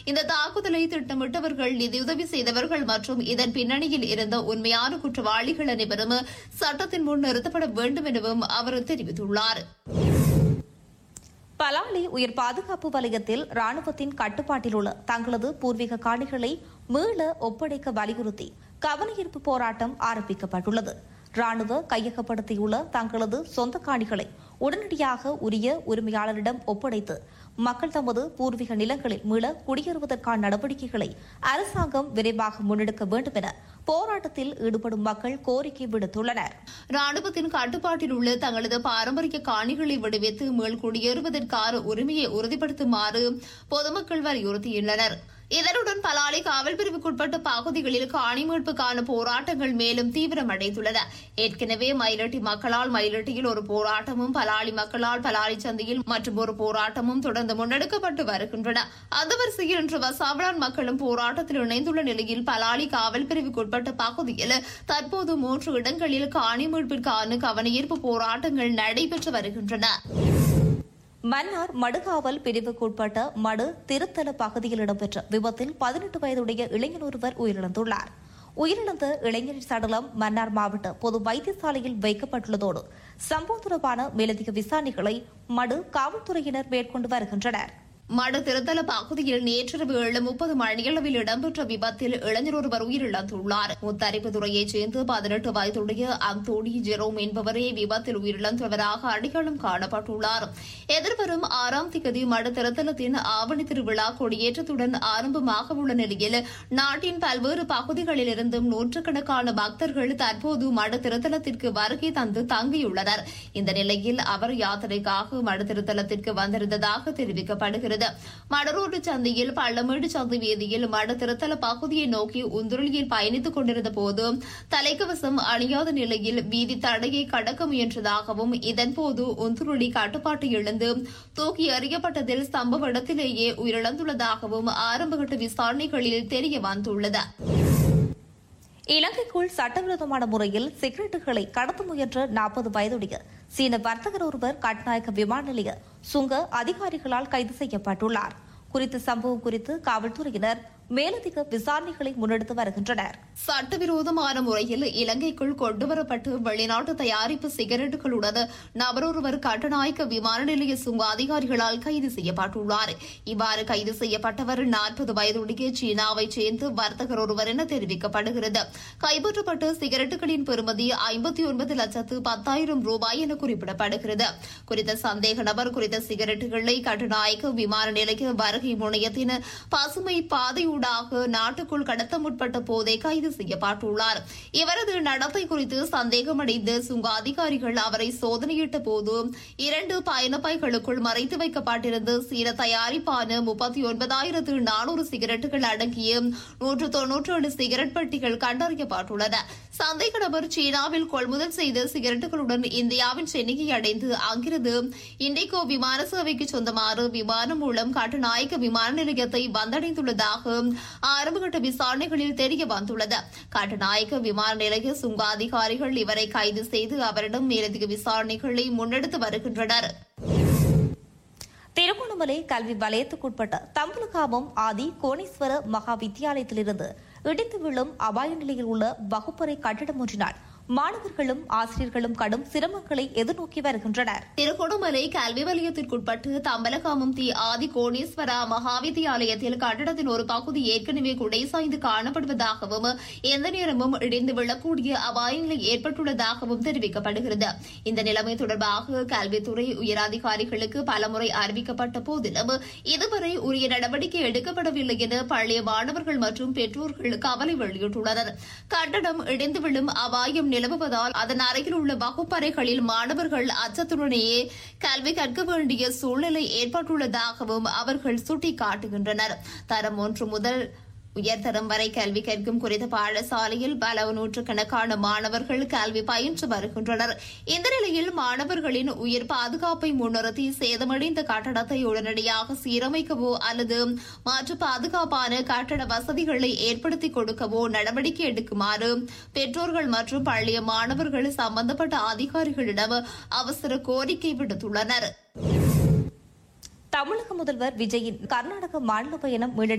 இந்த தாக்குதலை திட்டமிட்டவர்கள் நிதியுதவி செய்தவர்கள் மற்றும் இதன் பின்னணியில் இருந்த உண்மையான குற்றவாளிகள் அனைவரும் சட்டத்தின் முன் நிறுத்தப்பட வேண்டும் எனவும் அவர் தெரிவித்துள்ளார் பலாலி உயர் பாதுகாப்பு வலயத்தில் ராணுவத்தின் கட்டுப்பாட்டில் உள்ள தங்களது பூர்வீக காணிகளை மீள ஒப்படைக்க வலியுறுத்தி கவனஈர்ப்பு போராட்டம் ஆரம்பிக்கப்பட்டுள்ளது ராணுவ கையகப்படுத்தியுள்ள தங்களது சொந்த காணிகளை உடனடியாக உரிய உரிமையாளரிடம் ஒப்படைத்து மக்கள் தமது பூர்வீக நிலங்களில் மீள குடியேறுவதற்கான நடவடிக்கைகளை அரசாங்கம் விரைவாக முன்னெடுக்க வேண்டும் என போராட்டத்தில் ஈடுபடும் மக்கள் கோரிக்கை விடுத்துள்ளனர் ராணுவத்தின் கட்டுப்பாட்டில் உள்ள தங்களது பாரம்பரிய காணிகளை விடுவித்து மீள் குடியேறுவதற்கான உரிமையை உறுதிப்படுத்துமாறு பொதுமக்கள் வலியுறுத்தியுள்ளனர் இதனுடன் பலாலி காவல் பிரிவுக்குட்பட்ட பகுதிகளில் காணி மீட்புக்கான போராட்டங்கள் மேலும் தீவிரமடைந்துள்ளன ஏற்கனவே மயிலட்டி மக்களால் மயிலட்டியில் ஒரு போராட்டமும் பலாலி மக்களால் பலாலி சந்தையில் மற்றும் ஒரு போராட்டமும் தொடர்ந்து முன்னெடுக்கப்பட்டு வருகின்றன அந்த வரிசையில் இன்று வசாவளான் மக்களும் போராட்டத்தில் இணைந்துள்ள நிலையில் பலாலி காவல் பிரிவுக்குட்பட்ட பகுதியில் தற்போது மூன்று இடங்களில் காணி மீட்பிற்கான கவனஈர்ப்பு போராட்டங்கள் நடைபெற்று வருகின்றன மன்னார் மடுகாவல் பிரிவுக்குட்பட்ட மடு திருத்தல பகுதியில் இடம்பெற்ற விபத்தில் பதினெட்டு வயதுடைய இளைஞர் ஒருவர் உயிரிழந்துள்ளார் உயிரிழந்த இளைஞரின் சடலம் மன்னார் மாவட்ட பொது வைத்தியசாலையில் வைக்கப்பட்டுள்ளதோடு சம்பவம் தொடர்பான மேலதிக விசாரணைகளை மடு காவல்துறையினர் மேற்கொண்டு வருகின்றனர் மடு திருத்தல பகுதியில் நேற்றிரவு ஏழு முப்பது மணியளவில் இடம்பெற்ற விபத்தில் இளைஞர் ஒருவர் உயிரிழந்துள்ளார் முத்தரிப்புத்துறையைச் சேர்ந்து பதினெட்டு வயதுடைய அந்தோடி ஜெரோம் என்பவரே விபத்தில் உயிரிழந்தவராக அடையாளம் காணப்பட்டுள்ளார் எதிர்வரும் ஆறாம் திகதி மடு திருத்தலத்தின் ஆவணி திருவிழா கொடியேற்றத்துடன் ஆரம்பமாக உள்ள நிலையில் நாட்டின் பல்வேறு பகுதிகளிலிருந்தும் நூற்றுக்கணக்கான பக்தர்கள் தற்போது மடு திருத்தலத்திற்கு வருகை தந்து தங்கியுள்ளனர் இந்த நிலையில் அவர் யாத்திரைக்காக மடு திருத்தலத்திற்கு வந்திருந்ததாக தெரிவிக்கப்படுகிறது மடரோடு சந்தையில் பள்ளமேடு சந்தை வீதியில் மடு திருத்தல பகுதியை நோக்கி உந்துருளியில் பயணித்துக் கொண்டிருந்த போது தலைக்கவசம் அணியாத நிலையில் வீதி தடையை கடக்க முயன்றதாகவும் இதன்போது உந்துருளி கட்டுப்பாட்டை இழந்து தூக்கி எறியப்பட்டதில் சம்பவ இடத்திலேயே உயிரிழந்துள்ளதாகவும் ஆரம்பகட்ட விசாரணைகளில் தெரிய வந்துள்ளது இலங்கைக்குள் சட்டவிரோதமான முறையில் சிகரெட்டுகளை கடத்த முயன்ற நாற்பது வயதுடைய சீன வர்த்தகர் ஒருவர் கட்நாயக்க விமான நிலைய சுங்க அதிகாரிகளால் கைது செய்யப்பட்டுள்ளார் குறித்த சம்பவம் குறித்து காவல்துறையினர் மேலதிக விசாரணைகளை முன்னெடுத்து வருகின்றனர் சட்டவிரோதமான முறையில் இலங்கைக்குள் கொண்டுவரப்பட்டு வெளிநாட்டு தயாரிப்பு சிகரெட்டுகளுடன் நபரொருவர் கட்டநாயக்க விமான நிலைய சுங்க அதிகாரிகளால் கைது செய்யப்பட்டுள்ளார் இவ்வாறு கைது செய்யப்பட்டவர் நாற்பது வயதுடைய சீனாவைச் சேர்ந்து வர்த்தகர் ஒருவர் என தெரிவிக்கப்படுகிறது கைப்பற்றப்பட்ட சிகரெட்டுகளின் பெறுமதி ஐம்பத்தி ஒன்பது லட்சத்து பத்தாயிரம் ரூபாய் என குறிப்பிடப்படுகிறது குறித்த சந்தேக நபர் குறித்த சிகரெட்டுகளை கட்டுநாயக்க விமான நிலைய வருகை முனையத்தின் பசுமை பாதையூடாக நாட்டுக்குள் கடத்த முற்பட்ட போதே கைது செய்யப்பட்டுள்ளார் இவரது நடத்தை குறித்து சந்தேகமடைந்த சுங்க அதிகாரிகள் அவரை சோதனையிட்ட போது இரண்டு பயணப்பைகளுக்குள் மறைத்து வைக்கப்பட்டிருந்த சீன தயாரிப்பான முப்பத்தி ஒன்பதாயிரத்து நானூறு சிகரெட்டுகள் அடங்கிய நூற்று தொன்னூற்றி ஏழு சிகரெட் பெட்டிகள் கண்டறியப்பட்டுள்ளன சந்தேக நபர் சீனாவில் கொள்முதல் செய்த சிகரெட்டுகளுடன் இந்தியாவின் சென்னையை அடைந்து அங்கிருந்து இண்டிகோ விமான சேவைக்கு சொந்தமான விமானம் மூலம் கட்டுநாயக்க விமான நிலையத்தை வந்தடைந்துள்ளதாக ஆரம்பகட்ட விசாரணைகளில் தெரிய வந்துள்ளது கட்டுநாயக்க விமான நிலைய சுங்க அதிகாரிகள் இவரை கைது செய்து அவரிடம் மேலதிக விசாரணைகளை முன்னெடுத்து வருகின்றனர் திருகோணமலை கல்வி வலயத்துக்குட்பட்ட தம்பலகாமம் ஆதி கோணேஸ்வர மகா வித்தியாலயத்திலிருந்து இடிந்து விழும் அபாய நிலையில் உள்ள வகுப்பறை கட்டிடம் ஒன்றினால் மாணவர்களும் ஆசிரியர்களும் கடும் சிரமங்களை எதிர்நோக்கி வருகின்றனர் திருகோணமலை கல்வி வலயத்திற்குட்பட்டு தம்பலகாமம் தி ஆதி கோணேஸ்வரா மகாவித்தியாலயத்தில் கட்டடத்தின் ஒரு பகுதி ஏற்கனவே குடைசாய்ந்து காணப்படுவதாகவும் எந்த நேரமும் இடிந்து விழக்கூடிய அபாய நிலை ஏற்பட்டுள்ளதாகவும் தெரிவிக்கப்படுகிறது இந்த நிலைமை தொடர்பாக கல்வித்துறை உயரதிகாரிகளுக்கு பலமுறை அறிவிக்கப்பட்ட போதிலும் இதுவரை உரிய நடவடிக்கை எடுக்கப்படவில்லை என பழைய மாணவர்கள் மற்றும் பெற்றோர்கள் கவலை வெளியிட்டுள்ளனர் கட்டடம் இடிந்து விழும் அபாயம் நிலவுவதால் அதன் அருகில் உள்ள வகுப்பறைகளில் மாணவர்கள் அச்சத்துடனேயே கல்வி கற்க வேண்டிய சூழ்நிலை ஏற்பட்டுள்ளதாகவும் அவர்கள் சுட்டிக்காட்டுகின்றனர் தரம் ஒன்று முதல் உயர்தரம் வரை கல்வி கற்கும் குறித்த பாடசாலையில் பல நூற்றுக்கணக்கான மாணவர்கள் கல்வி பயின்று வருகின்றனர் இந்த நிலையில் மாணவர்களின் உயிர் பாதுகாப்பை முன்னிறுத்தி சேதமடைந்த கட்டடத்தை உடனடியாக சீரமைக்கவோ அல்லது மாற்று பாதுகாப்பான கட்டட வசதிகளை ஏற்படுத்தி கொடுக்கவோ நடவடிக்கை எடுக்குமாறு பெற்றோர்கள் மற்றும் பள்ளிய மாணவர்கள் சம்பந்தப்பட்ட அதிகாரிகளிடம் அவசர கோரிக்கை விடுத்துள்ளனர் தமிழக முதல்வர் விஜயின் கர்நாடக மாநில பயணம்